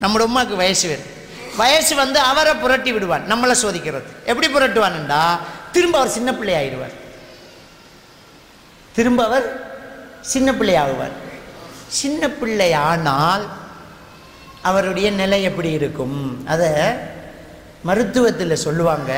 நம்மளோட உமாக்கு வயசு வரும் வயசு வந்து அவரை புரட்டி விடுவான் நம்மளை சோதிக்கிறது எப்படி புரட்டுவான்டா திரும்ப அவர் சின்ன பிள்ளை ஆயிடுவார் திரும்ப அவர் சின்ன பிள்ளை ஆகுவார் சின்ன பிள்ளை ஆனால் அவருடைய நிலை எப்படி இருக்கும் அதை மருத்துவத்தில் சொல்லுவாங்க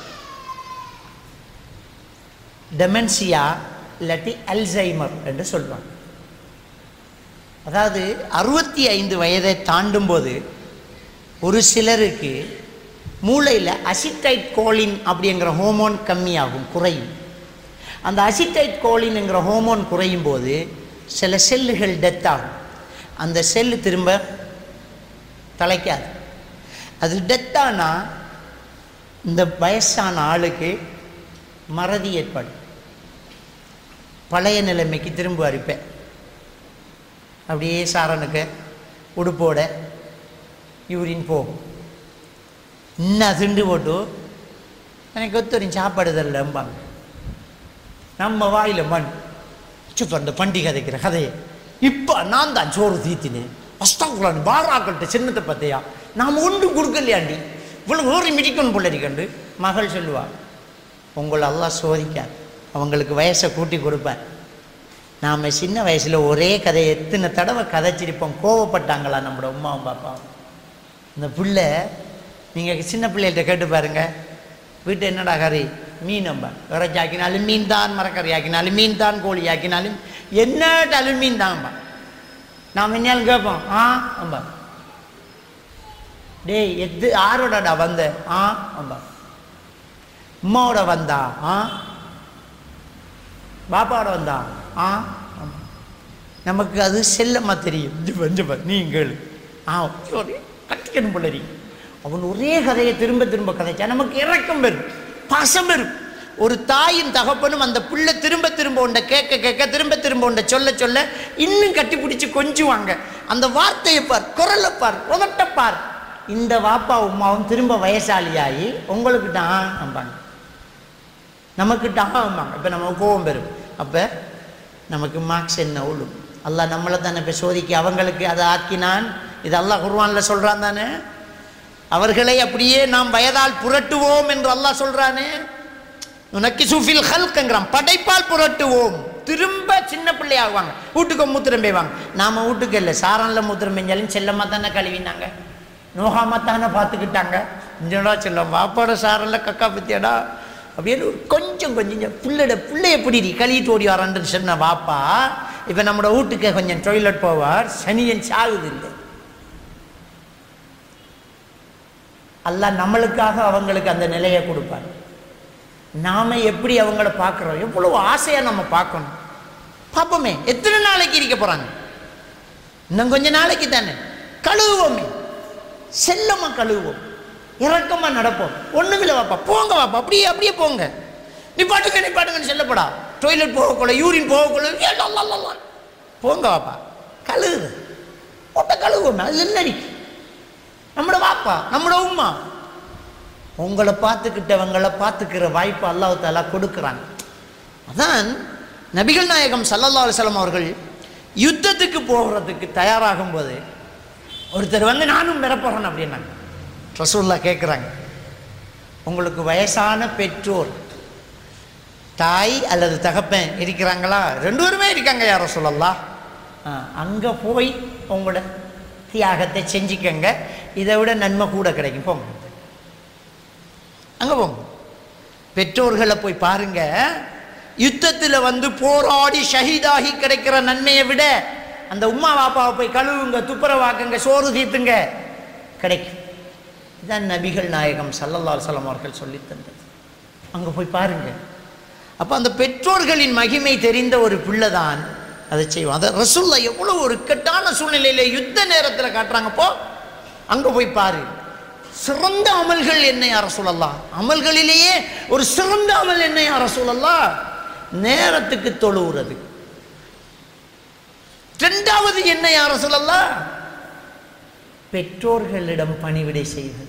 டெமென்சியா இல்லாட்டி அல்சைமர் என்று சொல்லுவாங்க அதாவது அறுபத்தி ஐந்து வயதை தாண்டும் போது ஒரு சிலருக்கு மூளையில் அசிட்டைட் கோலின் அப்படிங்கிற ஹோமோன் கம்மியாகும் குறையும் அந்த அசிட்டைட் கோலின்ங்கிற ஹோமோன் குறையும் போது சில செல்லுகள் டெத் ஆகும் அந்த செல்லு திரும்ப தலைக்காது அது டெத்தானா இந்த வயசான ஆளுக்கு மறதி ஏற்படும் பழைய நிலைமைக்கு திரும்ப அரிப்பேன் அப்படியே சாரனுக்கு உடுப்போட யூரின் போகும் இன்னும் திண்டு போட்டு எனக்கு ஒத்தரின் சாப்பாடு தரலம்பாங்க நம்ம வாயில் மண் சுத்தம் அந்த பண்டி கதைக்கிற கதையை இப்போ நான் தான் சோறு தீத்தினேன் அஸ்தாக்குலான் பாராக்கள்கிட்ட சின்னத்தை பார்த்தியா நாம் ஒன்றும் கொடுக்கலையாண்டி இவ்வளோ ஓரி மிதிக்கணும் பிள்ளைக்கண்டு மகள் சொல்லுவா உங்களை எல்லாம் சோதிக்காது அவங்களுக்கு வயசை கூட்டி கொடுப்பேன் நாம் சின்ன வயசில் ஒரே கதையை எத்தனை தடவை கதைச்சிருப்போம் கோவப்பட்டாங்களா நம்மளோட அம்மாவும் பாப்பாவும் இந்த பிள்ளை நீங்கள் சின்ன பிள்ளைகிட்ட கேட்டு பாருங்க வீட்டு என்னடா கறி மீன் நம்ப இறைச்சி ஆக்கினாலும் மீன் தான் மரக்கறி ஆக்கினாலும் மீன் தான் கோழி ஆக்கினாலும் என்னட்டாலும் மீன் தான்பா நாம் என்னாலும் கேட்போம் ஆ அம்பா டேய் எது ஆரோடடா வந்த ஆ அம்பா அம்மாவோட வந்தா ஆ பாப்பாவோட வந்தா ஆ ஆமா. நமக்கு அது செல்லம்மா தெரியும் இது வந்து பாரு, நீ கேளு ஆ சரி கட்டிக்கணும் பிள்ளரி அவன் ஒரே கதையை திரும்ப திரும்ப கதைச்சா நமக்கு இறக்கம் வரும் பாசம் வரும் ஒரு தாயும் தகப்பனும் அந்த பிள்ளை திரும்ப திரும்ப உண்டை கேட்க கேட்க திரும்ப திரும்ப உண்டை சொல்ல சொல்ல இன்னும் கட்டி பிடிச்சி கொஞ்சுவாங்க அந்த வார்த்தையை பார் குரலை பார் உதட்டப்பார் இந்த வாப்பா உமாவும் திரும்ப வயசாளியாகி உங்களுக்கு தான் நம்பாங்க நமக்கு டாமாங்க இப்போ நம்ம கோபம் பெறும் அப்போ நமக்கு மார்க்ஸ் என்ன விழும் அல்லாஹ் நம்மளை தானே இப்போ சோதிக்க அவங்களுக்கு அதை ஆக்கினான் இது அல்லாஹ் குர்வானில் சொல்கிறான் தானே அவர்களை அப்படியே நாம் வயதால் புரட்டுவோம் என்று அல்லாஹ் சொல்கிறானே உனக்கு சுஃபில் ஹல்க்ங்கிறான் படைப்பால் புரட்டுவோம் திரும்ப சின்ன பிள்ளை ஆகுவாங்க வீட்டுக்கு மூத்திரம் பெய்வாங்க நாம் வீட்டுக்கு இல்லை சாரனில் மூத்திரம் பெஞ்சாலும் செல்லமாக தானே கழுவினாங்க நோகாம தானே பார்த்துக்கிட்டாங்க இஞ்சடா செல்லம் வாப்பாட சாரனில் கக்கா பத்தியாடா அப்படின்னு ஒரு கொஞ்சம் கொஞ்சம் பிள்ளைட பிள்ளைய பிடிடி கழுவிட்டு ஓடி வரான்னு சொன்ன வாப்பா இப்போ நம்மளோட வீட்டுக்கு கொஞ்சம் டொய்லெட் போவார் சனியன் சாகுது இல்லை அல்லாஹ் நம்மளுக்காக அவங்களுக்கு அந்த நிலையை கொடுப்பார் நாம எப்படி அவங்கள பார்க்குறோம் எவ்வளவு ஆசையாக நம்ம பார்க்கணும் பார்ப்போமே எத்தனை நாளைக்கு இருக்க போகிறாங்க இன்னும் கொஞ்ச நாளைக்கு தானே கழுவுவோமே செல்லமா கழுவுவோம் இறக்கமா நடப்போம் ஒண்ணுமில்ல வாப்பா போங்க வாப்பா அப்படியே அப்படியே போங்க நிப்பாட்டுங்க நிப்பாட்டுங்கன்னு சொல்லப்படா டொய்லெட் போகக்குள்ள யூரின் போகக்குள்ள ஏ, லா, லா, லா, லா. போங்க வாப்பா கழுவுது போட்ட கழுவுவோமே அது என்ன இருக்கு நம்மட வாப்பா நம்மட உம்மா உங்களை பார்த்துக்கிட்டவங்களை பார்த்துக்கிற வாய்ப்பு அல்லாஹ் தாலா கொடுக்குறாங்க அதான் நபிகள் நாயகம் சல்லல்லா அலுவலம் அவர்கள் யுத்தத்துக்கு போகிறதுக்கு தயாராகும் போது ஒருத்தர் வந்து நானும் பெறப்போகிறேன் அப்படின்னாங்க ரசூல்லா கேட்குறாங்க உங்களுக்கு வயசான பெற்றோர் தாய் அல்லது தகப்பன் இருக்கிறாங்களா ரெண்டு பேருமே இருக்காங்க யார சொல்லலாம் அங்கே போய் உங்களோட தியாகத்தை செஞ்சுக்கங்க இதை விட நன்மை கூட கிடைக்கும் போங்க அங்கே போங்க பெற்றோர்களை போய் பாருங்க யுத்தத்தில் வந்து போராடி ஷஹீதாகி கிடைக்கிற நன்மையை விட அந்த உம்மா பாப்பாவை போய் கழுவுங்க துப்புரவாக்குங்க சோறு தீத்துங்க கிடைக்கும் இதான் நபிகள் நாயகம் சல்லல்லா அலுவலம் அவர்கள் சொல்லித் தந்தது அங்கே போய் பாருங்க அப்போ அந்த பெற்றோர்களின் மகிமை தெரிந்த ஒரு பிள்ளை தான் அதை செய்வோம் அதை ரசுல்லா எவ்வளோ ஒரு இக்கட்டான சூழ்நிலையில யுத்த நேரத்தில் காட்டுறாங்க போ அங்கே போய் பாரு சிறந்த அமல்கள் என்ன யார சொல்லலாம் அமல்களிலேயே ஒரு சிறந்த அமல் என்ன யார சொல்லலாம் நேரத்துக்கு தொழுவுறது இரண்டாவது என்ன யார சொல்லலாம் பெற்றோர்களிடம் பணிவிடை செய்வது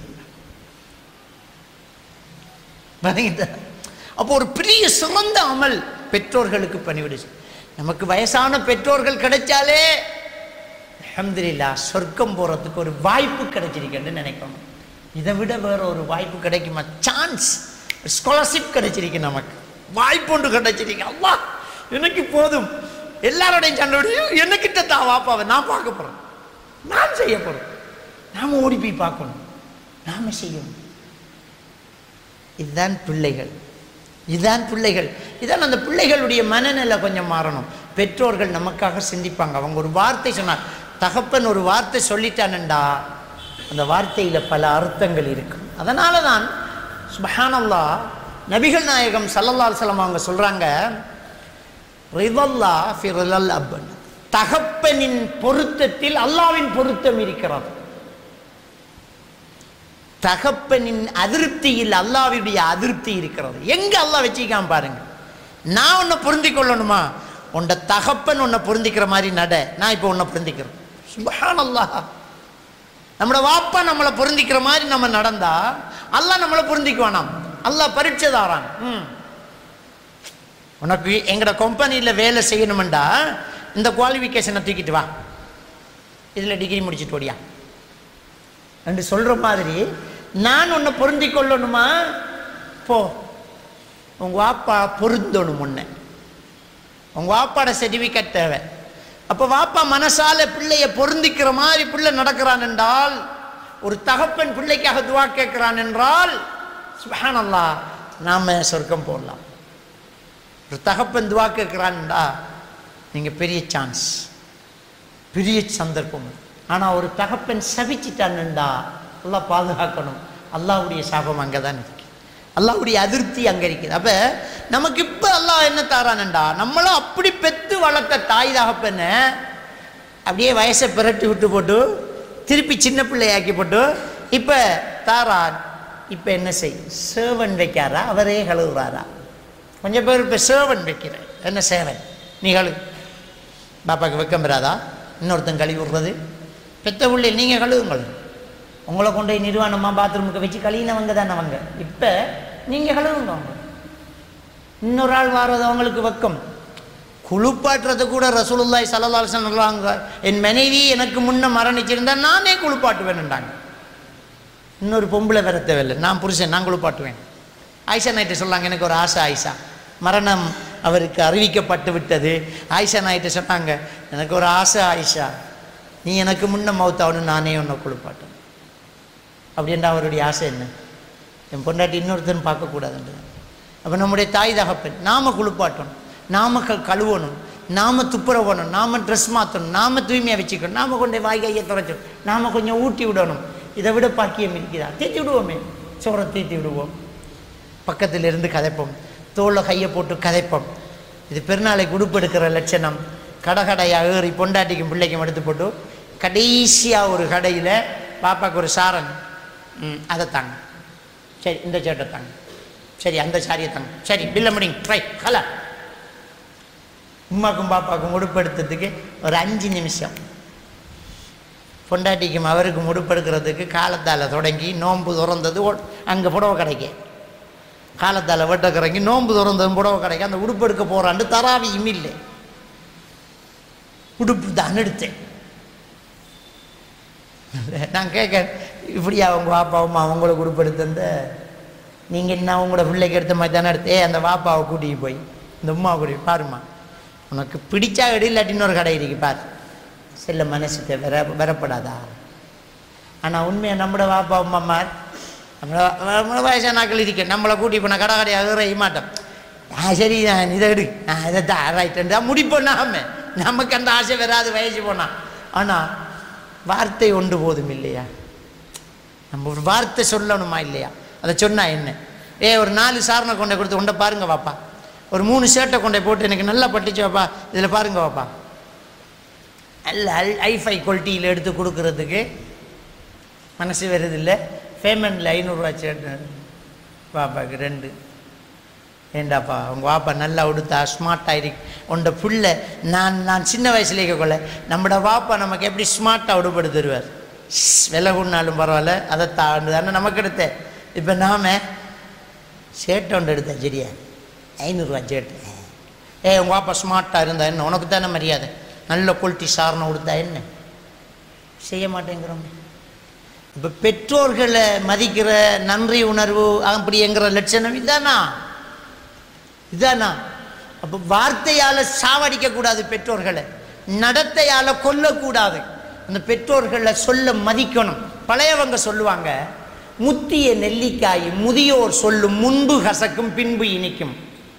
வணங்கிட்டா? அப்போ ஒரு பெரிய சிறந்த அமல் பெற்றோர்களுக்கு பணிவிடை செய்- நமக்கு வயசான பெற்றோர்கள் கிடைச்சாலே அல்ஹம்துலில்லா சொர்க்கம் போகிறதுக்கு ஒரு வாய்ப்பு கிடைச்சிருக்குன்னு நினைக்கணும் இதை விட வேற ஒரு வாய்ப்பு கிடைக்குமா சான்ஸ் ஸ்காலர்ஷிப் கிடைச்சிருக்கு நமக்கு வாய்ப்பு ஒன்று கிடைச்சிருக்கு அல்லாஹ் எனக்கு போதும் எல்லாரோடையும் சண்டையோடையும் என்னக்கிட்ட தான் வாப்பாவை நான் பார்க்க போகிறேன் நான் செய்ய போகிறேன் நாம் ஓடி போய் பார்க்கணும் நாம செய்யணும் இதுதான் பிள்ளைகள் இதுதான் பிள்ளைகள் இதான் அந்த பிள்ளைகளுடைய மனநிலை கொஞ்சம் மாறணும் பெற்றோர்கள் நமக்காக சிந்திப்பாங்க அவங்க ஒரு வார்த்தை சொன்னார் தகப்பன் ஒரு வார்த்தை சொல்லிட்டானண்டா அந்த வார்த்தையில் பல அர்த்தங்கள் இருக்கும் அதனால தான் சுபஹானல்லா நபிகள் நாயகம் சல்லல்லா அலுவலம் அவங்க சொல்கிறாங்க ரிதல்லா ஃபிரலல் அப்பன் தகப்பனின் பொருத்தத்தில் அல்லாவின் பொருத்தம் இருக்கிறது தகப்பனின் அதிருப்தியில் அல்லாவுடைய அதிருப்தி இருக்கிறது எங்க அல்லாஹ் வச்சிக்காம பாருங்க நான் உன்னை பொருந்தி கொள்ளணுமா உன்ட தகப்பன் உன்னை பொருந்திக்கிற மாதிரி நட நான் இப்போ உன்னை பொருந்திக்கிறேன் சுபஹான் அல்லாஹ் நம்மளோட வாப்பா நம்மளை பொருந்திக்கிற மாதிரி நம்ம நடந்தா அல்லாஹ் நம்மளை பொருந்திக்குவானாம் அல்லாஹ் பரீட்சை தாரான் ம் உனக்கு எங்கட கம்பெனியில் வேலை செய்யணுமெண்டா இந்த குவாலிஃபிகேஷனை தூக்கிட்டு வா இதில் டிகிரி முடிச்சுட்டு ஓடியா என்று சொல்கிற மாதிரி நான் உன்னை பொருந்தி கொள்ளணுமா போ உங்கள் வாப்பா பொருந்தணும் உன்னை உங்கள் வாப்பாட சர்டிஃபிகேட் தேவை அப்போ வாப்பா மனசால பிள்ளைய பொருந்திக்கிற மாதிரி பிள்ளை நடக்கிறான் என்றால் ஒரு தகப்பன் பிள்ளைக்காக துவா கேட்கிறான் என்றால் சுபஹானல்லா நாம சொர்க்கம் போடலாம் ஒரு தகப்பன் துவா கேட்கிறான்டா நீங்கள் பெரிய சான்ஸ் பெரிய சந்தர்ப்பம் ஆனால் ஒரு தகப்பன் சபிச்சிட்டான்டா அல்லாஹ் பாதுகாக்கணும் அல்லாஹ்வுடைய சாபம் அங்கே தான் இருக்கு அல்லாஹ்வுடைய அதிருப்தி அங்கே இருக்குது அப்போ நமக்கு இப்போ அல்லாஹ் என்ன தாரானண்டா நம்மளும் அப்படி பெத்து வளர்த்த தாய் தகப்பனை அப்படியே வயசை பிரட்டி விட்டு போட்டு திருப்பி சின்ன பிள்ளையாக்கி போட்டு இப்போ தாரான் இப்போ என்ன செய் சேவன் வைக்காரா அவரே கழுவுறாரா கொஞ்சம் பேர் இப்போ சேவன் வைக்கிறேன் என்ன சேவன் நீ கழு பாப்பாக்கு வெக்கம் பெறாதா இன்னொருத்தன் கழுவி விடுறது பெத்த பிள்ளை நீங்கள் கழுவுங்கள் உங்களை கொண்டு போய் நிர்வாணமாக பாத்ரூமுக்கு வச்சு கழுவினவங்க தானே அவங்க இப்போ நீங்கள் கழுவுங்க அவங்க இன்னொரு ஆள் வாரது அவங்களுக்கு வெக்கம் குளிப்பாட்டுறது கூட ரசூலுல்லாய் சல்லல்லாஹு சொல்லுவாங்க என் மனைவி எனக்கு முன்ன மரணிச்சிருந்தா நானே குளிப்பாட்டுவேன்னுட்டாங்க இன்னொரு பொம்பளை வர தேவையில்லை நான் புருஷன் நான் குளிப்பாட்டுவேன் ஆயிஷா நாயிட்ட சொன்னாங்க எனக்கு ஒரு ஆசை ஆயிஷா மரணம் அவருக்கு அறிவிக்கப்பட்டு விட்டது ஆயிஷா நாயிட்ட சொன்னாங்க எனக்கு ஒரு ஆசை ஆயிஷா நீ எனக்கு முன்ன மௌத்தாவனு நானே உன்னை குளிப்பாட்டேன் அப்படின்ற அவருடைய ஆசை என்ன என் பொண்டாட்டி இன்னொருத்தன் பார்க்கக்கூடாதுன்றது அப்போ நம்முடைய தாய் தகப்பன் நாம குளிப்பாட்டணும் நாம க கழுவணும் நாம துப்புரவணும் நாம ட்ரெஸ் மாற்றணும் நாம தூய்மையாக வச்சுக்கணும் நாம கொண்டு போய் வாய் கையை துடைச்சணும் நாம கொஞ்சம் ஊட்டி விடணும் இதை விட பாக்கியம் இருக்குதா தீர்த்தி விடுவோமே சோறை தீர்த்தி விடுவோம் பக்கத்தில் இருந்து கதைப்போம் தோளில் கையை போட்டு கதைப்போம் இது பெருநாளைக்கு உடுப்பு எடுக்கிற லட்சணம் கடை கடையாக ஏறி பொண்டாட்டிக்கும் பிள்ளைக்கும் எடுத்து போட்டு கடைசியாக ஒரு கடையில் பாப்பாக்கு ஒரு சாரன் ம் அதை தாங்க சரி இந்த சேட்டை தாங்க சரி அந்த சாரியை தாங்க சரி பில்ல முடிங்க ட்ரை ஹலா உமாக்கும் பாப்பாக்கும் உடுப்பு எடுத்ததுக்கு ஒரு அஞ்சு நிமிஷம் பொண்டாட்டிக்கும் அவருக்கும் உடுப்பெடுக்கிறதுக்கு காலத்தால் தொடங்கி நோன்பு திறந்தது அங்கே புடவை கடைக்கு காலத்தால் வெட்ட கிறங்கி நோன்பு திறந்தது புடவை கடைக்கு அந்த உடுப்பு எடுக்க போகிறான்னு தராவியும் இல்லை உடுப்பு தான் எடுத்தேன் நான் கேட்க இப்படியா அவங்க வாப்பாவும் அவங்களுக்கு உடுப்பு எடுத்திருந்த நீங்கள் என்ன உங்களோட பிள்ளைக்கு எடுத்த மாதிரி தானே எடுத்தே அந்த வாப்பாவை கூட்டிகிட்டு போய் இந்த உமா கூட்டி பாருமா உனக்கு பிடிச்சா எடு இல்லாட்டி இன்னொரு கடை இருக்கு பார் செல்ல மனசுக்கு வர வரப்படாதா ஆனால் உண்மையாக நம்மளோட வாப்பா அம்மா நம்மள நம்மள வயசானாக்கள் இருக்க நம்மளை கூட்டி போன கடை கடையாக இறைய மாட்டோம் ஆ சரி நான் இதை எடு நான் இதை தான் ரைட்டு முடிப்போம் நாம நமக்கு அந்த ஆசை வராது வயசு போனா ஆனால் வார்த்தை ஒன்று போதும் இல்லையா நம்ம ஒரு வார்த்தை சொல்லணுமா இல்லையா அதை சொன்னா என்ன ஏ ஒரு நாலு சாரணை கொண்டை கொடுத்து கொண்டை பாருங்க வாப்பா ஒரு மூணு ஷர்ட்டை கொண்டை போட்டு எனக்கு நல்லா பட்டுச்சு வாப்பா இதில் பாருங்க வாப்பா நல்ல அல் ஐஃபை குவாலிட்டியில் எடுத்து கொடுக்கறதுக்கு மனசு வருதில்லை பேமெண்ட்டில் ஐநூறுரூவா ஷர்ட்டு பாப்பாக்கு ரெண்டு ஏண்டாப்பா உங்கள் வாப்பா நல்லா உடுத்தா ஸ்மார்ட்டாக இருக்கு உண்ட புள்ள நான் நான் சின்ன வயசுல இருக்கக்குள்ள நம்மட வாப்பா நமக்கு எப்படி ஸ்மார்ட்டாக உடுப்படு தருவார் ஷ், விலை கொண்டாலும் பரவாயில்ல அதை தாண்டு தானே நமக்கு எடுத்த இப்போ நாம ஷர்ட் ஒன்று எடுத்தேன் சரியா ஐநூறுரூவா ஷர்ட்டு ஏ உங்கள் வாப்பா ஸ்மார்ட்டாக இருந்தா என்ன உனக்கு தானே மரியாதை நல்ல குவாலிட்டி சாரணம் கொடுத்தா என்ன செய்ய மாட்டேங்கிறோம் இப்போ பெற்றோர்களை மதிக்கிற நன்றி உணர்வு அப்படிங்கிற லட்சணம் இதானா இதானா அப்போ வார்த்தையால் சாவடிக்க கூடாது பெற்றோர்களை நடத்தையால் கொல்லக்கூடாது அந்த பெற்றோர்களை சொல்ல மதிக்கணும் பழையவங்க சொல்லுவாங்க முத்திய நெல்லிக்காய் முதியோர் சொல்லும் முன்பு கசக்கும் பின்பு இனிக்கும்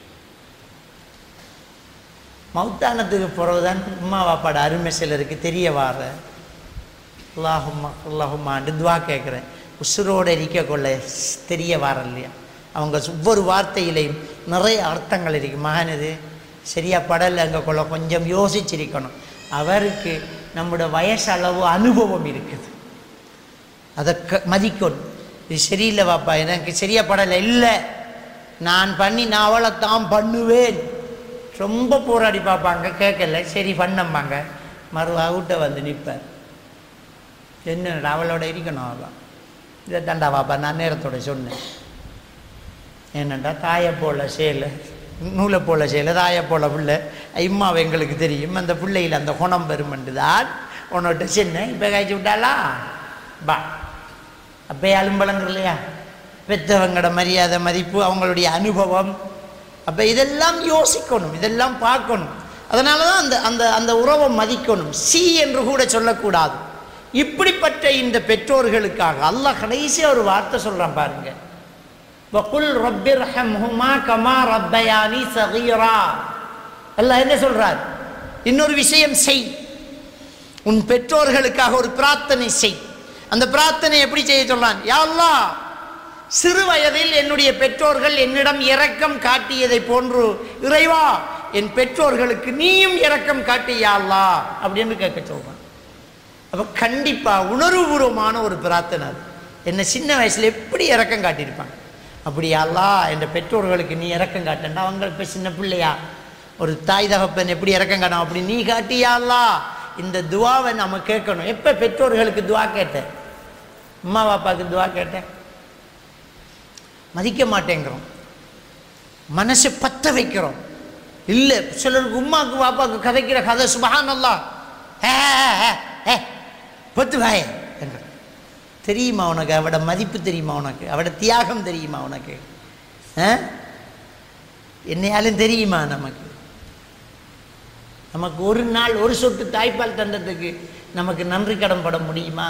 மௌத்தானத்துக்கு பிறகுதான் உம்மா வாப்பாட அருமை சிலருக்கு தெரிய வார அல்லாஹும்மா அல்லாஹும்மாண்டு துவா கேட்குறேன் உசுரோடு இருக்க கொள்ள தெரிய வார இல்லையா அவங்க ஒவ்வொரு வார்த்தையிலையும் நிறைய அர்த்தங்கள் இருக்கு மகன் இது சரியா படல அங்கே கொள்ள கொஞ்சம் யோசிச்சிருக்கணும் அவருக்கு நம்முடைய வயசளவு அனுபவம் இருக்குது அதை க மதிக்கணும் இது சரியில்லை வாப்பா எனக்கு சரியா படலை இல்லை நான் பண்ணி நான் அவளை தான் பண்ணுவேன் ரொம்ப போராடி பார்ப்பாங்க கேட்கல சரி பண்ணம்பாங்க மறு அவுட்ட வந்து நிற்பார் என்னடா அவளோட இருக்கணும் அவள் இதை தாண்டா வாப்பா நான் நேரத்தோட சொன்னேன் என்னண்டா தாயை போல சேலை நூலை போல சேலை தாயை போல பிள்ளை இம்மாவை எங்களுக்கு தெரியும் அந்த பிள்ளையில் அந்த குணம் பெருமண்டு தான் உன்னோட்ட சின்ன இப்போ காய்ச்சி விட்டாளா பா அப்பயே அலும்பலங்க இல்லையா பெற்றவங்களோட மரியாதை மதிப்பு அவங்களுடைய அனுபவம் அப்போ இதெல்லாம் யோசிக்கணும் இதெல்லாம் பார்க்கணும் அதனால தான் அந்த அந்த அந்த உறவை மதிக்கணும் சி என்று கூட சொல்லக்கூடாது இப்படிப்பட்ட இந்த பெற்றோர்களுக்காக அல்லாஹ் கடைசியாக ஒரு வார்த்தை சொல்கிறான் பாருங்க வகுல் ரப்பிர் ஹம்ஹுமா கமா ரப்பயானி சகீரா அல்லாஹ் என்ன சொல்றார் இன்னொரு விஷயம் செய் உன் பெற்றோர்களுக்காக ஒரு பிரார்த்தனை செய் அந்த பிரார்த்தனை எப்படி செய்ய சொல்றான் யா அல்லாஹ் சிறு வயதில் என்னுடைய பெற்றோர்கள் என்னிடம் இரக்கம் காட்டியதை போன்று இறைவா என் பெற்றோர்களுக்கு நீயும் இரக்கம் காட்டியா அல்லாஹ் அப்படின்னு கேட்க சொல்றான் அப்போ கண்டிப்பாக உணர்வுபூர்வமான ஒரு பிரார்த்தனை அது என்ன சின்ன வயசில் எப்படி இறக்கம் காட்டியிருப்பாங்க அப்படி அல்லா என் பெற்றோர்களுக்கு நீ இறக்கம் காட்டண்டா அவங்க இப்போ சின்ன பிள்ளையா ஒரு தாய் தகப்பன் எப்படி இறக்கம் காட்டும் அப்படி நீ காட்டியா அல்லா இந்த துவாவை நம்ம கேட்கணும் எப்போ பெற்றோர்களுக்கு துவா கேட்டேன் அம்மா பாப்பாவுக்கு துவா கேட்டேன் மதிக்க மாட்டேங்கிறோம் மனசை பத்த வைக்கிறோம் இல்லை சிலருக்கு உமாவுக்கு பாப்பாவுக்கு கதைக்கிற கதை சுபஹான் அல்லா ஹே ஹே ஹே பத்து வாய என்ற தெரியுமா உனக்கு அவட மதிப்பு தெரியுமா உனக்கு அவட தியாகம் தெரியுமா உனக்கு ஆ? என்னையாலும் தெரியுமா நமக்கு நமக்கு ஒரு நாள் ஒரு சொட்டு தாய்ப்பால் தந்ததுக்கு நமக்கு நன்றி கடன் பட முடியுமா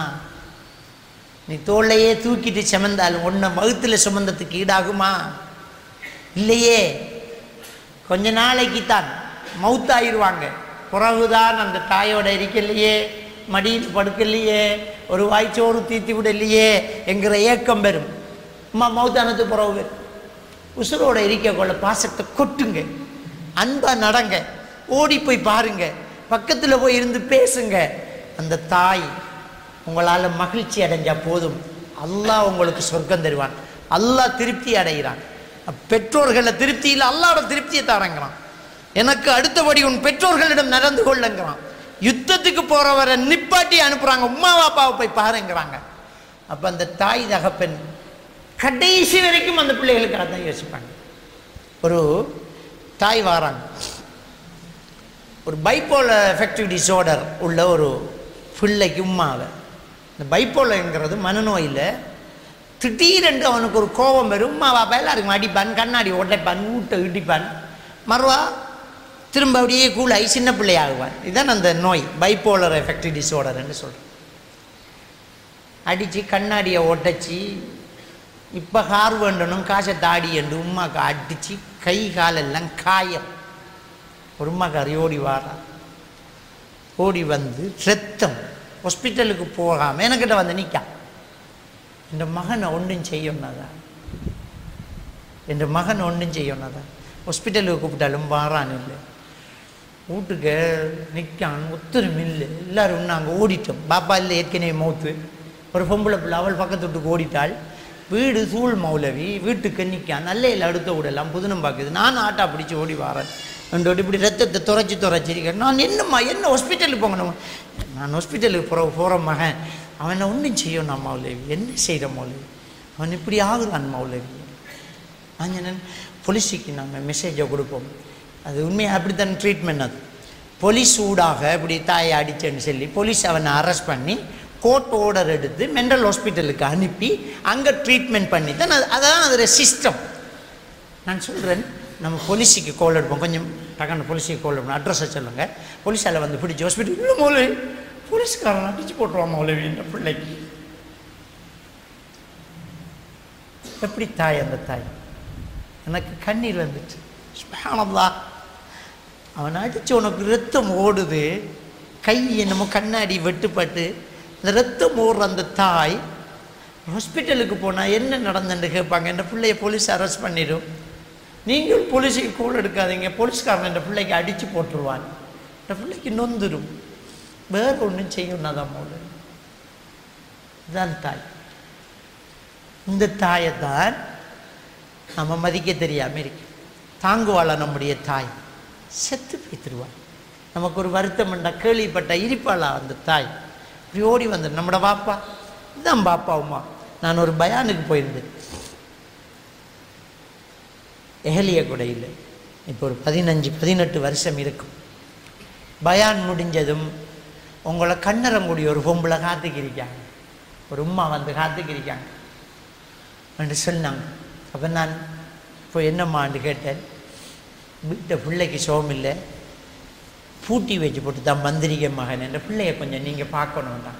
நீ தோளையே தூக்கிட்டு சுமந்தாலும் ஒன்றை வகுத்துல சுமந்ததுக்கு ஈடாகுமா இல்லையே கொஞ்ச நாளைக்கு தான் மவுத்தாயிருவாங்க பிறகுதான் அந்த தாயோட இருக்கலையே மடியில் படுக்கலையே ஒரு வாய்ச்சோறு தீத்தி விடலையே என்கிற ஏக்கம் பெறும் அம்மா மௌத்தானத்து பிறகு வரும். உசுரோட இருக்க கொள்ள பாசத்தை கொட்டுங்க அன்பா நடங்க ஓடி போய் பாருங்க பக்கத்தில் போய் இருந்து பேசுங்க அந்த தாய் உங்களால் மகிழ்ச்சி அடைஞ்சா போதும் அல்லாஹ் உங்களுக்கு சொர்க்கம் தருவான் அல்லாஹ் திருப்தி அடைகிறான் பெற்றோர்களை திருப்தி இல்லை அல்லாவோட திருப்தியை தரங்கிறான் எனக்கு அடுத்தபடி உன் பெற்றோர்களிடம் நடந்து கொள்ளுங்கிறான் யுத்தத்துக்கு போறவரை நிப்பாட்டி அனுப்புறாங்க உமா பாப்பாவை போய் பாருங்கிறாங்க அப்ப அந்த தாய் தகப்பன் கடைசி வரைக்கும் அந்த பிள்ளைகளுக்காக தான் யோசிப்பாங்க ஒரு தாய் வாராங்க ஒரு பைப்போல எஃபெக்டிவ் டிஸார்டர் உள்ள ஒரு பிள்ளைக்கு உமாவை இந்த பைப்போலங்கிறது மனநோயில் திடீரென்று அவனுக்கு ஒரு கோபம் வரும் உமா பாப்பா எல்லாருக்கும் அடிப்பான் கண்ணாடி உடைப்பான் ஊட்ட இடிப்பான் மறுவா திரும்ப அப்படியே கூலாகி சின்ன பிள்ளையாகுவான் இதுதான் அந்த நோய் பைப்போலர் எஃபெக்டிவ் டிஸார்டர்னு சொல்கிறேன் அடித்து கண்ணாடியை ஒட்டச்சி இப்போ கார் வேண்டணும் காசை தாடி என்று உமாக்கு அடித்து கை காலெல்லாம் காயம் ஒரு உமாக்காரி ஓடி வாரா ஓடி வந்து ரத்தம் ஹாஸ்பிட்டலுக்கு போகாமல் என்கிட்ட வந்து நிற்கான் இந்த மகனை ஒன்றும் செய்யணுதான் என் மகன் ஒன்றும் செய்யணுதான் ஹாஸ்பிட்டலுக்கு கூப்பிட்டாலும் வாரான் இல்லை வீட்டுக்கு நிற்கான் ஒத்தரும் இல்லை எல்லாரும் நாங்கள் ஓடிட்டோம் பாப்பா இல்லை ஏற்கனவே மௌத்து ஒரு பொம்பளை பிள்ளை அவள் பக்கத்து வீட்டுக்கு ஓடிட்டாள் வீடு சூழ் மௌலவி வீட்டுக்கு நிற்கான் நல்ல இல்லை அடுத்த வீடெல்லாம் புதுனம் பார்க்குது நான் ஆட்டா பிடிச்சி ஓடி வாரேன் ரெண்டு இப்படி ரத்தத்தை துறைச்சி துறைச்சிருக்கேன் நான் என்னம்மா என்ன ஹாஸ்பிட்டலுக்கு போகணும் நான் ஹாஸ்பிட்டலுக்கு போகிற போகிற மகன் அவனை ஒன்றும் செய்யணும் மௌலவி என்ன செய்கிற மௌலவி அவன் இப்படி ஆகுறான் மௌலவி ஆஞ்சனன் போலீஸுக்கு நம்ம மெசேஜை கொடுப்போம் அது உண்மையாக அப்படித்தான் ட்ரீட்மெண்ட் அது போலீஸ் ஊடாக இப்படி தாயை அடிச்சேன்னு சொல்லி போலீஸ் அவனை அரெஸ்ட் பண்ணி கோர்ட் ஆர்டர் எடுத்து மென்டல் ஹாஸ்பிட்டலுக்கு அனுப்பி அங்கே ட்ரீட்மெண்ட் பண்ணி தான் அது- அதான் அதோட சிஸ்டம் நான் சொல்கிறேன் நம்ம போலீஸுக்கு கால் எடுப்போம் கொஞ்சம் டக்குன்னு போலீஸுக்கு கால் எடுப்போம் அட்ரஸை சொல்லுங்கள் போலீஸால் வந்து பிடிச்சி ஹாஸ்பிட்டல் இல்லை மௌலவி போலீஸ்காரன் அடிச்சு போட்டுருவான் மௌலவி இந்த பிள்ளைக்கு எப்படி தாய் அந்த தாய் எனக்கு கண்ணீர் வந்துச்சு சுப்ஹானல்லாஹ் அவன் அடிச்சு உனக்கு ரத்தம் ஓடுது கை என்னமோ கண்ணாடி வெட்டுப்பட்டு இந்த ரத்தம் ஓடுற அந்த தாய் ஹாஸ்பிட்டலுக்கு போனால் என்ன நடந்துன்னு கேட்பாங்க இந்த பிள்ளைய போலீஸ் அரெஸ்ட் பண்ணிடும் நீங்கள் போலீஸுக்கு கோல் எடுக்காதீங்க போலீஸ்காரன் இந்த பிள்ளைக்கு அடித்து போட்டுருவான் இந்த பிள்ளைக்கு நொந்துடும் வேற ஒன்றும் செய்யணும் தான் போல இதுதான் தாய் இந்த தாயை தான் நம்ம மதிக்க தெரியாமல் இருக்கு தாங்குவாளா நம்முடைய தாய் செத்து போய்த்துருவாள் நமக்கு ஒரு வருத்தம் உண்டா கேள்விப்பட்ட இரிப்பாளா அந்த தாய் இப்படி ஓடி வந்து நம்மட பாப்பா இதுதான் பாப்பா உமா நான் ஒரு பயானுக்கு போயிருந்தேன் எஹலிய குடையில் இப்போ ஒரு பதினஞ்சு பதினெட்டு வருஷம் இருக்கும் பயான் முடிஞ்சதும் உங்களை கண்ணரங்குடி ஒரு பொம்பளை காத்துக்கிருக்காங்க ஒரு உம்மா வந்து காத்துக்கிருக்காங்க என்று சொன்னாங்க அப்போ நான் இப்போ என்னம்மான்னு கேட்டேன் வீட்டை பிள்ளைக்கு சோகம் இல்லை பூட்டி வச்சு போட்டு தான் மந்திரிக்க மகன் என்ற பிள்ளைய கொஞ்சம் நீங்கள் பார்க்கணும்டா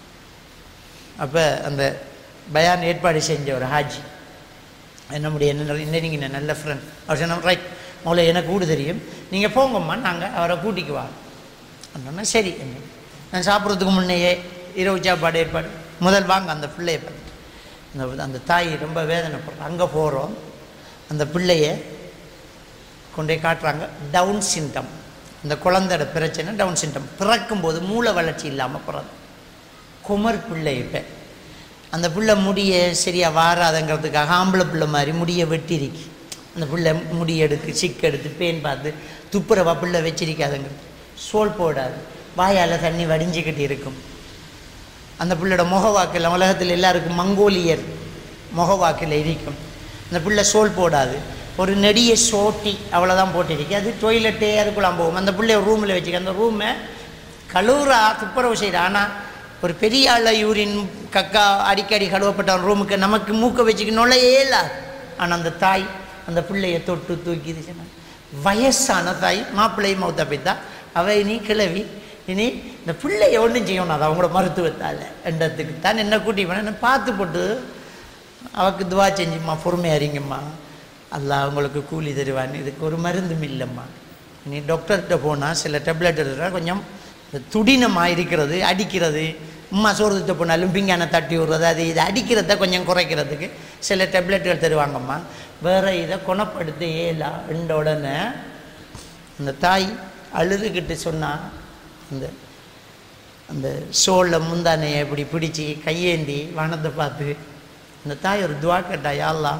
அப்போ அந்த பயான் ஏற்பாடு செஞ்ச ஒரு ஹாஜி நம்முடைய என்ன இன்னைக்கு நல்ல ஃப்ரெண்ட் அவர் சொன்ன ரைட் மௌல எனக்கு கூட தெரியும் நீங்கள் போங்கம்மா நாங்கள் அவரை கூட்டிக்கு வா அப்படின்னா சரி என்ன நான் சாப்பிட்றதுக்கு முன்னையே இரவு சாப்பாடு ஏற்பாடு முதல் வாங்க அந்த பிள்ளைய பார்த்துட்டு அந்த அந்த தாய் ரொம்ப வேதனைப்படுறோம் அங்கே போகிறோம் அந்த பிள்ளைய கொண்டு போய் காட்டுறாங்க டவுன் சிண்டம் இந்த குழந்தையோட பிரச்சனை டவுன் சிண்டம் பிறக்கும்போது மூளை வளர்ச்சி இல்லாமல் பிறகு குமர் பிள்ளை இப்போ அந்த பிள்ளை முடிய சரியாக வாராதங்கிறதுக்காக ஆம்பளை பிள்ளை மாதிரி முடிய வெட்டிருக்கு அந்த பிள்ளை முடி எடுத்து சிக்கு எடுத்து பேன் பார்த்து துப்புரவா பிள்ளை வச்சிருக்காதுங்கிறது சோல் போடாது வாயால் தண்ணி வடிஞ்சிக்கிட்டு இருக்கும் அந்த பிள்ளையோட முகவாக்கில் உலகத்தில் எல்லாருக்கும் மங்கோலியர் முகவாக்கில் இருக்கும் அந்த பிள்ளை சோல் போடாது ஒரு நெடிய சோட்டி அவ்வளோதான் போட்டிருக்கு அது டொய்லெட்டே அதுக்குள்ளாம் போகும் அந்த பிள்ளைய ரூமில் வச்சுக்க அந்த ரூமை கழுவுறா துப்புரவு செய்கிறா ஆனால் ஒரு பெரிய ஆள யூரின் கக்கா அடிக்கடி கழுவப்பட்ட ஒரு ரூமுக்கு நமக்கு மூக்க வச்சுக்க நுழையே இல்லாது ஆனால் அந்த தாய் அந்த பிள்ளைய தொட்டு தூக்கி சொன்னாங்க வயசான தாய் மாப்பிள்ளை மௌத்த போய்த்தா அவ இனி கிளவி இனி இந்த பிள்ளைய ஒன்றும் செய்யணும் அது அவங்களோட மருத்துவத்தால் என்றதுக்கு தான் என்ன கூட்டி போனேன் பார்த்து போட்டு அவக்கு துவா செஞ்சும்மா பொறுமையா இருங்கம்மா அல்லாஹ் உங்களுக்கு கூலி தருவான் இதுக்கு ஒரு மருந்தும் இல்லைம்மா நீ டாக்டர்கிட்ட போனால் சில டேப்லெட் எடுத்தா கொஞ்சம் இந்த துடினமாக இருக்கிறது அடிக்கிறது அம்மா சோறு போனாலும் பிங்கான தட்டி விடுறது அது இது அடிக்கிறத கொஞ்சம் குறைக்கிறதுக்கு சில டேப்லெட்டுகள் தருவாங்கம்மா வேறு இதை குணப்படுத்த ஏலா என்ற உடனே அந்த தாய் அழுதுகிட்டு சொன்னா அந்த அந்த சோளில் முந்தானையை இப்படி பிடிச்சி கையேந்தி வானத்தை பார்த்து அந்த தாய் ஒரு துவா கேட்டா யாழ்லா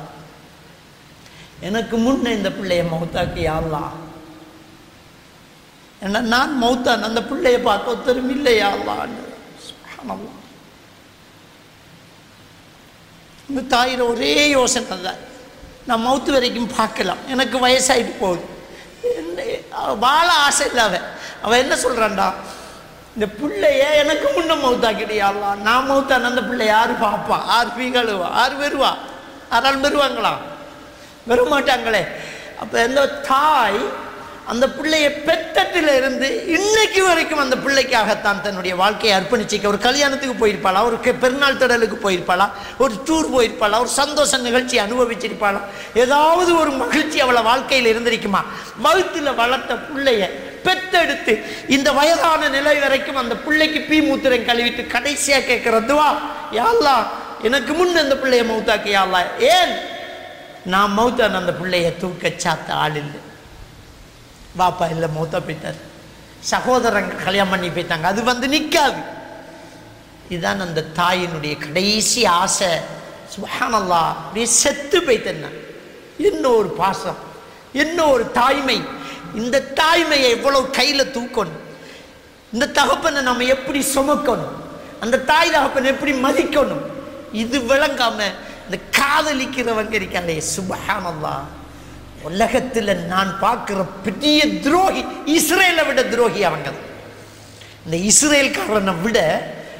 எனக்கு முன்ன இந்த பிள்ளைய மௌத்தாக்கி யாழ்லா ஏன்னா நான் மௌத்தான் அந்த பிள்ளைய பார்க்க ஒருத்தரும் இல்லை யாழ்லான்னு சுப்ஹானல்லாஹ். இந்த தாயிர ஒரே யோசனை தான் நான் மௌத்து வரைக்கும் பார்க்கலாம் எனக்கு வயசாயிட்டு போகுது என்ன அவ வாழ ஆசை இல்லை அவன் அவன் என்ன சொல்கிறான்டா இந்த பிள்ளைய எனக்கு முன்ன மௌத்தாக்கிடியாலாம் நான் மௌத்தான் அந்த பிள்ளை யாரு பார்ப்பா ஆறு பீங்களுவா ஆறு வருவா ஆறாள் வருவாங்களா வர மாட்டாங்களே அப்போ இந்த தாய் அந்த பிள்ளைய பெத்தட்டில் இருந்து இன்னைக்கு வரைக்கும் அந்த பிள்ளைக்காகத்தான் தன்னுடைய வாழ்க்கையை அர்ப்பணிச்சிக்க ஒரு கல்யாணத்துக்கு போயிருப்பாளா ஒரு கெ- பெருநாள் திடலுக்கு போயிருப்பாளா ஒரு டூர் போயிருப்பாளா ஒரு சந்தோஷ நிகழ்ச்சி அனுபவிச்சிருப்பாளா ஏதாவது ஒரு மகிழ்ச்சி அவளை வாழ்க்கையில் இருந்திருக்குமா வகுத்துல வளர்த்த பிள்ளைய பெத்தெடுத்து இந்த வயதான நிலை வரைக்கும் அந்த பிள்ளைக்கு பீ மூத்திரம் கழுவிட்டு கடைசியா கேட்கறதுவா யாழ்லா எனக்கு முன்ன அந்த பிள்ளைய மௌத்தாக்கி யாழ்லா ஏன் நான் மௌத்தான் அந்த பிள்ளைய தூக்க சாத்த ஆள் இல்லை பாப்பா இல்லை மூத்தா போயிட்டார் சகோதரங்க கல்யாணம் பண்ணி போயிட்டாங்க அது வந்து நிற்காது இதுதான் அந்த தாயினுடைய கடைசி ஆசை சுபஹானல்லா அப்படியே செத்து போய்த்தேன் நான். என்ன ஒரு பாசம் என்ன ஒரு தாய்மை இந்த தாய்மையை எவ்வளவு கையில் தூக்கணும் இந்த தகப்பனை நம்ம எப்படி சுமக்கணும் அந்த தாய் தகப்பனை எப்படி மதிக்கணும் இது விளங்காம இந்த காதலிக்கிறவங்க இருக்காங்களே சுபஹானல்லா உலகத்தில் நான் பார்க்குற பெரிய துரோகி இஸ்ரேலை விட துரோகி அவங்க தான். இந்த இஸ்ரேல்காரனை விட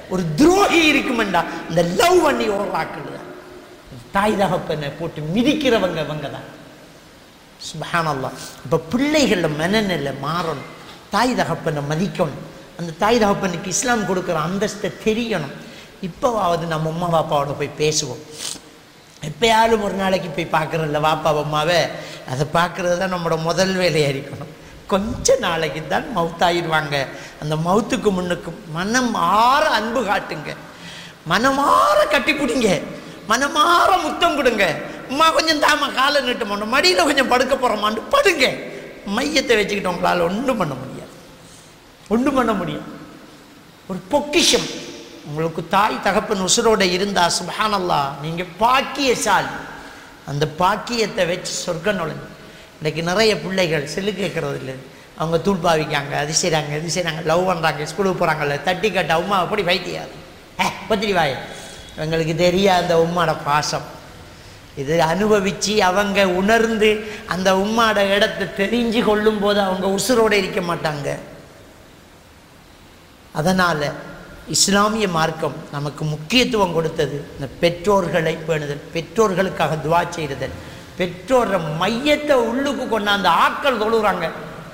ஒரு துரோகி இருக்குமெண்டா இந்த லவ் பண்ணி ஓடுறாக்கள் தாய் தகப்பனை போட்டு மிதிக்கிறவங்க இவங்க தான் சுபஹானல்லாஹ் இப்போ பிள்ளைகள மனநிலை மாறணும் தாய் தகப்பனை மதிக்கணும் அந்த தாய் தகப்பனுக்கு இஸ்லாம் கொடுக்குற அந்தஸ்தை தெரியணும் இப்போவாவது நம்ம அம்மா பாப்பாவோட போய் பேசுவோம் எப்பயாலும் ஒரு நாளைக்கு போய் பார்க்குறோம்ல வாப்பா அம்மாவை அதை பார்க்குறது தான் நம்மளோட முதல் வேலையாக இருக்கணும் கொஞ்ச நாளைக்கு தான் மவுத்தாயிடுவாங்க அந்த மவுத்துக்கு முன்னுக்கு மனம் ஆற அன்பு காட்டுங்க மனமாற கட்டி பிடிங்க மனமாற முத்தம் கொடுங்க அம்மா கொஞ்சம் தாமா காலை நீட்ட மாட்டோம் மடியில் கொஞ்சம் படுக்க போகிறோமான்னு படுங்க மையத்தை வச்சுக்கிட்டு உங்களால் ஒன்றும் பண்ண முடியாது ஒன்றும் பண்ண முடியும் ஒரு பொக்கிஷம் உங்களுக்கு தாய் தகப்பன் உசுரோட இருந்தா சுபஹானல்லா நீங்க பாக்கியசாலி அந்த பாக்கியத்தை வச்சு சொர்க்க நுழைஞ்சு இன்னைக்கு நிறைய பிள்ளைகள் செல்லு கேட்கறது இல்லை அவங்க தூள் பாவிக்காங்க அது செய்கிறாங்க இது செய்கிறாங்க லவ் பண்ணுறாங்க ஸ்கூலுக்கு போகிறாங்கல்ல தட்டி கட்ட உமா அப்படி வைத்தியாது ஏ பத்திரி வாய இவங்களுக்கு தெரியாத அந்த உம்மாட பாசம் இது அனுபவித்து அவங்க உணர்ந்து அந்த உம்மாட இடத்தை தெரிஞ்சு கொள்ளும் போது அவங்க உசுரோட இருக்க மாட்டாங்க அதனால் இஸ்லாமிய மார்க்கம் நமக்கு முக்கியத்துவம் கொடுத்தது இந்த பெற்றோர்களை பேணுதல் பெற்றோர்களுக்காக துவா செய்தல் பெற்றோர மையத்தை உள்ளுக்கு கொண்டாந்து ஆட்கள் தொழுகிறாங்க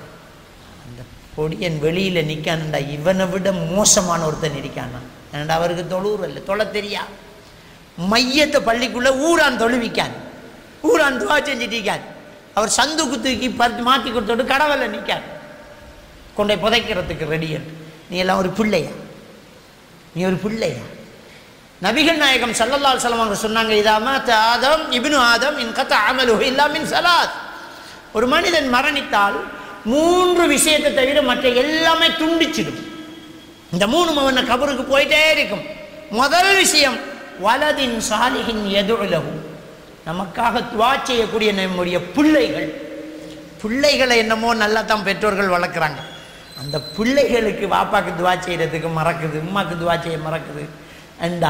அந்த பொடியன் வெளியில் நிற்கானுண்டா இவனை விட மோசமான ஒருத்தன் இருக்கானா ஏன்டா அவருக்கு தொழுவுற இல்லை தொலை தெரியா மையத்தை பள்ளிக்குள்ளே ஊரான் தொழுவிக்கான் ஊரான் துவா செஞ்சுட்டிருக்கான் அவர் சந்துக்கு தூக்கி பத்து மாற்றி கொடுத்துட்டு கடவுள நிற்கான் கொண்டை புதைக்கிறதுக்கு ரெடியன் நீ எல்லாம் ஒரு பிள்ளையா நீ ஒரு பிள்ளையா நபிகள் நாயகம் சல்லல்லால் சலம் அவங்க சொன்னாங்க இதாம ஆதம் இப்னு ஆதம் இன் கத்த அமலு இல்லாமின் சலாத் ஒரு மனிதன் மரணித்தால் மூன்று விஷயத்தை தவிர மற்ற எல்லாமே துண்டிச்சிடும் இந்த மூணு அவன கபருக்கு போயிட்டே இருக்கும் முதல் விஷயம் வலதின் சாலிகின் எதுலகு நமக்காக துவா செய்யக்கூடிய நம்முடைய பிள்ளைகள் பிள்ளைகளை என்னமோ நல்லா தான் பெற்றோர்கள் வளர்க்குறாங்க அந்த பிள்ளைகளுக்கு வாப்பாக்கு துவா செய்கிறதுக்கு மறக்குது உமாக்கு துவா செய்ய மறக்குது அண்டா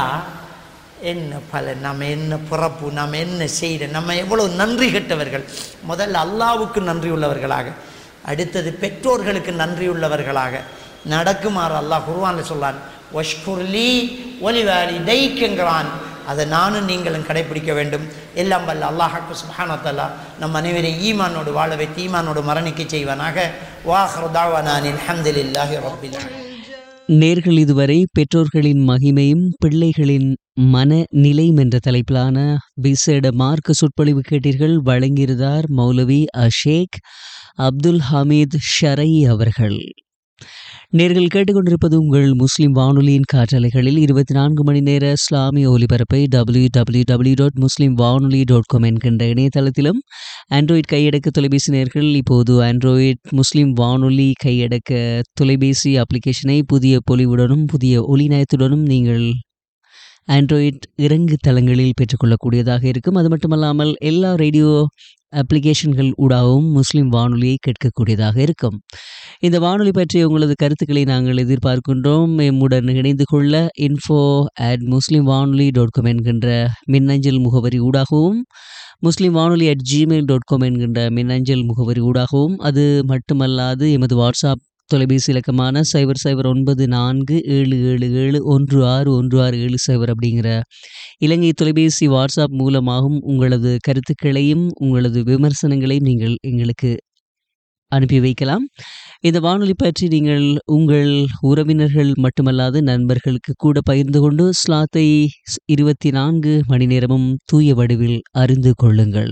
என்ன பலன் நம்ம என்ன பிறப்பு நாம் என்ன செய்கிற நம்ம எவ்வளோ நன்றி கெட்டவர்கள் முதல்ல அல்லாவுக்கு நன்றி உள்ளவர்களாக அடுத்தது பெற்றோர்களுக்கு நன்றி உள்ளவர்களாக நடக்குமாறு அல்லாஹ் குருவானில் சொல்லான் ஒஷ்குர்லி ஒலிவாலி தைக்குங்கிறான் அதை நானும் நீங்களும் கடைபிடிக்க வேண்டும் எல்லாம் வல்ல அல்லாஹாக்கு சுபானத்தல்லா நம் அனைவரை ஈமானோடு வாழ வைத்து ஈமானோடு மரணிக்க செய்வானாக வாஹ்ரதாவானில் அல்ஹம்துலில்லாஹி ரப்பில் நேர்கள் இதுவரை பெற்றோர்களின் மகிமையும் பிள்ளைகளின் மனநிலையும் என்ற தலைப்பிலான விசேட மார்க்க சொற்பொழிவு கேட்டீர்கள் வழங்கியிருந்தார் மௌலவி அஷேக் அப்துல் ஹமீத் ஷரை அவர்கள் நேர்கள் கேட்டுக்கொண்டிருப்பது உங்கள் முஸ்லிம் வானொலியின் காற்றலைகளில் இருபத்தி நான்கு மணி நேர இஸ்லாமிய ஒலிபரப்பை டபிள்யூ டபிள்யூ டபிள்யூ டாட் முஸ்லீம் வானொலி டாட் காம் என்கின்ற இணையதளத்திலும் ஆண்ட்ராய்ட் கையடக்க தொலைபேசி நேர்கள் இப்போது ஆண்ட்ராய்ட் முஸ்லீம் வானொலி கையடக்க தொலைபேசி அப்ளிகேஷனை புதிய பொலிவுடனும் புதிய ஒளிநயத்துடனும் நீங்கள் ஆண்ட்ராய்ட் இறங்கு தளங்களில் பெற்றுக்கொள்ளக்கூடியதாக இருக்கும் அது மட்டுமல்லாமல் எல்லா ரேடியோ அப்ளிகேஷன்கள் ஊடாகவும் முஸ்லிம் வானொலியை கேட்கக்கூடியதாக இருக்கும் இந்த வானொலி பற்றிய உங்களது கருத்துக்களை நாங்கள் எதிர்பார்க்கின்றோம் எம்முடன் இணைந்து கொள்ள இன்ஃபோ அட் முஸ்லிம் வானொலி டாட் காம் என்கின்ற மின்னஞ்சல் முகவரி ஊடாகவும் முஸ்லிம் வானொலி அட் ஜிமெயில் டாட் காம் என்கின்ற மின்னஞ்சல் முகவரி ஊடாகவும் அது மட்டுமல்லாது எமது வாட்ஸ்அப் தொலைபேசி இலக்கமான சைபர் சைபர் ஒன்பது நான்கு ஏழு ஏழு ஏழு ஒன்று ஆறு ஒன்று ஆறு ஏழு சைபர் அப்படிங்கிற இலங்கை தொலைபேசி வாட்ஸ்அப் மூலமாகவும் உங்களது கருத்துக்களையும் உங்களது விமர்சனங்களையும் நீங்கள் எங்களுக்கு அனுப்பி வைக்கலாம் இந்த வானொலி பற்றி நீங்கள் உங்கள் உறவினர்கள் மட்டுமல்லாது நண்பர்களுக்கு கூட பகிர்ந்து கொண்டு ஸ்லாத்தை இருபத்தி நான்கு மணி நேரமும் தூய வடிவில் அறிந்து கொள்ளுங்கள்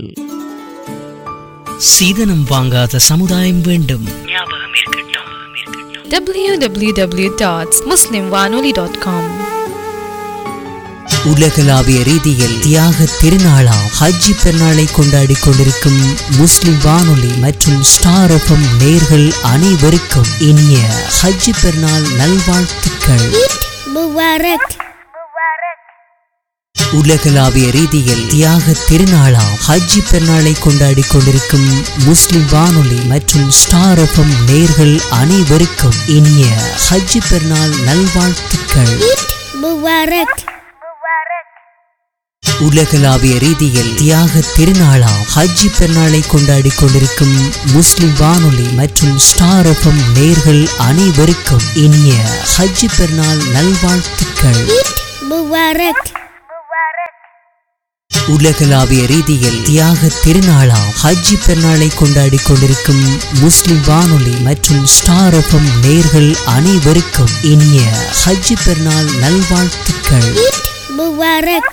சீதனம் வாங்காத சமுதாயம் வேண்டும் www.muslimwanoli.com உலகளாவிய ரீதியில் தியாக திருநாளாம் ஹஜ்ஜி பெருநாளை கொண்டாடி கொண்டிருக்கும் முஸ்லிம் வானொலி மற்றும் ஸ்டார் எஃப்எம் நேர்கள் அனைவருக்கும் இனிய ஹஜ்ஜி பெருநாள் நல்வாழ்த்துக்கள் முபாரக் உலகளாவிய ரீதியில் தியாக திருநாளாம் ஹஜ்ஜி பெருநாளை கொண்டாடி கொண்டிருக்கும் முஸ்லிம் வானொலி மற்றும் ஸ்டார் எஃப்எம் நேர்கள் அனைவருக்கும் இனிய ஹஜ்ஜி பெருநாள் நல்வாழ்த்துக்கள் முபாரக் உலகளாவிய ரீதியில் தியாக திருநாளாம் ஹஜ்ஜி பெருநாளை கொண்டாடி கொண்டிருக்கும் முஸ்லிம் வானொலி மற்றும் ஸ்டார் எஃப்எம் நேர்கள் அனைவருக்கும் இனிய ஹஜ்ஜி பெருநாள் நல்வாழ்த்துக்கள் முபாரக் உலகளாவிய ரீதியில் தியாக திருநாளாம் ஹஜ்ஜி பெருநாளை கொண்டாடி கொண்டிருக்கும் முஸ்லிம் வானொலி மற்றும் ஸ்டார் எஃப்எம் நேர்கள் அனைவருக்கும் இனிய ஹஜ்ஜி பெருநாள் நல்வாழ்த்துக்கள் முபாரக்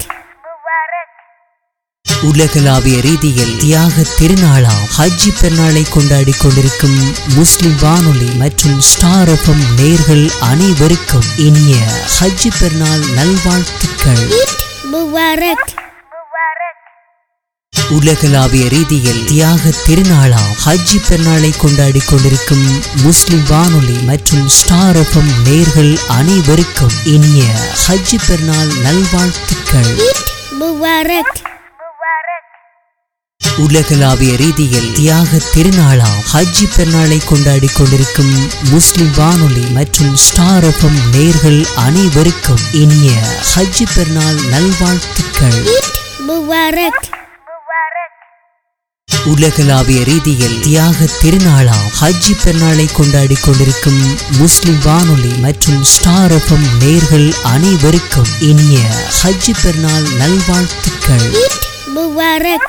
உலகளாவிய ரீதியில் தியாக திருநாளாம் ஹஜ்ஜி பெருநாளை கொண்டாடி கொண்டிருக்கும் முஸ்லிம் வானொலி மற்றும் ஸ்டார் எஃப்எம் நேர்கள் அனைவருக்கும் இனிய ஹஜ்ஜி பெருநாள் நல்வாழ்த்துக்கள் முபாரக் உலகளாவிய ரீதியில் தியாக திருநாளாம் ஹஜ்ஜி பெருநாளை கொண்டாடி கொண்டிருக்கும் முஸ்லிம் வானொலி மற்றும் ஸ்டார் எஃப்எம் நேர்கள் அனைவருக்கும் இனிய ஹஜ்ஜி பெருநாள் நல்வாழ்த்துக்கள் முபாரக் உலகளாவிய ரீதியில் தியாக திருநாளாம் ஹஜ்ஜி பெருநாளை கொண்டாடி கொண்டிருக்கும் முஸ்லிம் வானொலி மற்றும் ஸ்டார் எஃப்எம் நேர்கள் அனைவருக்கும் இனிய ஹஜ்ஜி பெருநாள் நல்வாழ்த்துக்கள் முபாரக் உலகளாவிய ரீதியில் தியாக திருநாளாம் ஹஜ்ஜி பெருநாளை கொண்டாடி கொண்டிருக்கும் முஸ்லிம் வானொலி மற்றும் ஸ்டார் எஃப்எம் நேர்கள் அனைவருக்கும் இனிய ஹஜ்ஜி பெருநாள் நல்வாழ்த்துக்கள் முபாரக்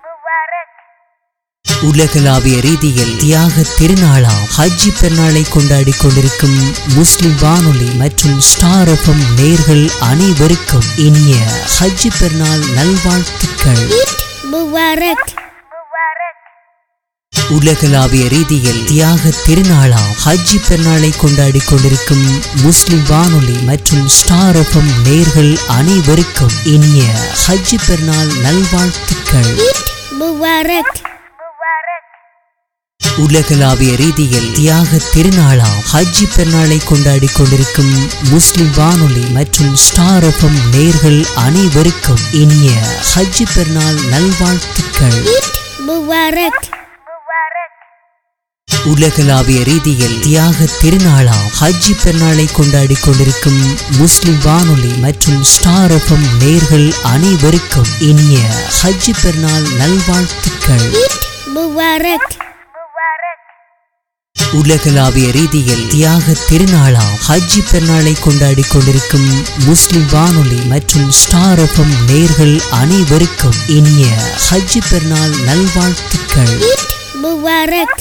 உலகளாவிய ரீதியில் தியாக திருநாளாம் ஹஜ்ஜி பெருநாளை கொண்டாடி கொண்டிருக்கும் முஸ்லிம் வானொலி மற்றும் ஸ்டார் எஃப்எம் நேர்கள் அனைவருக்கும் இனிய ஹஜ்ஜி பெருநாள் நல்வாழ்த்துக்கள் முபாரக் உலகளாவிய ரீதியில் தியாக திருநாளாம் ஹஜ்ஜி பெருநாளை கொண்டாடி கொண்டிருக்கும் முஸ்லிம் வானொலி மற்றும் ஸ்டார் எஃப்எம் நேர்கள் அனைவருக்கும் இனிய ஹஜ்ஜி பெருநாள் நல்வாழ்த்துக்கள் முபாரக் உலகளாவிய ரீதியில் தியாக திருநாளாம் ஹஜ்ஜி பெருநாளை கொண்டாடி கொண்டிருக்கும் முஸ்லிம் வானொலி மற்றும் ஸ்டார் எஃப்எம் நேர்கள் அனைவருக்கும் இனிய ஹஜ்ஜி பெருநாள் நல்வாழ்த்துக்கள் முபாரக் உலகளாவிய ரீதியில் தியாக திருநாளாம் ஹஜ்ஜி பெருநாளை கொண்டாடி கொண்டிருக்கும் முஸ்லிம் வானொலி மற்றும் ஸ்டார் எஃப்எம் நேர்கள் அனைவருக்கும் இனிய ஹஜ்ஜி பெருநாள் நல்வாழ்த்துக்கள் முபாரக் உலகளாவிய ரீதியில் தியாக திருநாளாம் ஹஜ்ஜி பெருநாளை கொண்டாடி கொண்டிருக்கும் முஸ்லிம் வானொலி மற்றும் ஸ்டார் எஃப்எம் நேர்கள் அனைவருக்கும் இனிய ஹஜ்ஜி பெருநாள் நல்வாழ்த்துக்கள் முபாரக் உலகளாவிய ரீதியில் தியாக திருநாளாம் ஹஜ்ஜி பெருநாள் நல்வாழ்த்துக்கள் முபாரக் உலகளாவிய ரீதியில் தியாக திருநாளாம் ஹஜ்ஜி பெருநாளை கொண்டாடி கொண்டிருக்கும் முஸ்லிம் வானொலி மற்றும் ஸ்டார் எஃப்எம் நேர்கள் அனைவருக்கும் இனிய ஹஜ்ஜி பெருநாள் நல்வாழ்த்துக்கள் முபாரக்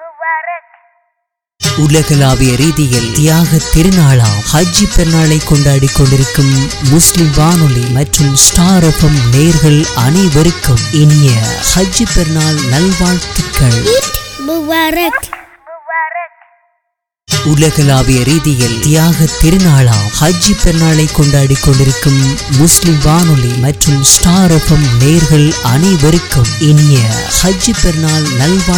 உலகளாவிய ரீதியில் தியாக திருநாளாம் ஹஜ்ஜி பெருநாளை கொண்டாடி கொண்டிருக்கும் முஸ்லிம் வானொலி மற்றும் ஸ்டார் எஃப்எம் நேர்கள் அனைவருக்கும் இனிய ஹஜ்ஜி பெருநாள் நல்வாழ்த்துக்கள் முபாரக் உலகளாவிய ரீதியில் தியாக திருநாளாம் ஹஜ்ஜி பெருநாளை கொண்டாடி கொண்டிருக்கும் முஸ்லிம் வானொலி மற்றும் ஸ்டார் எஃப்எம் நேர்கள் அனைவருக்கும் இனிய ஹஜ்ஜி பெருநாள் நல்வாழ்த்துக்கள்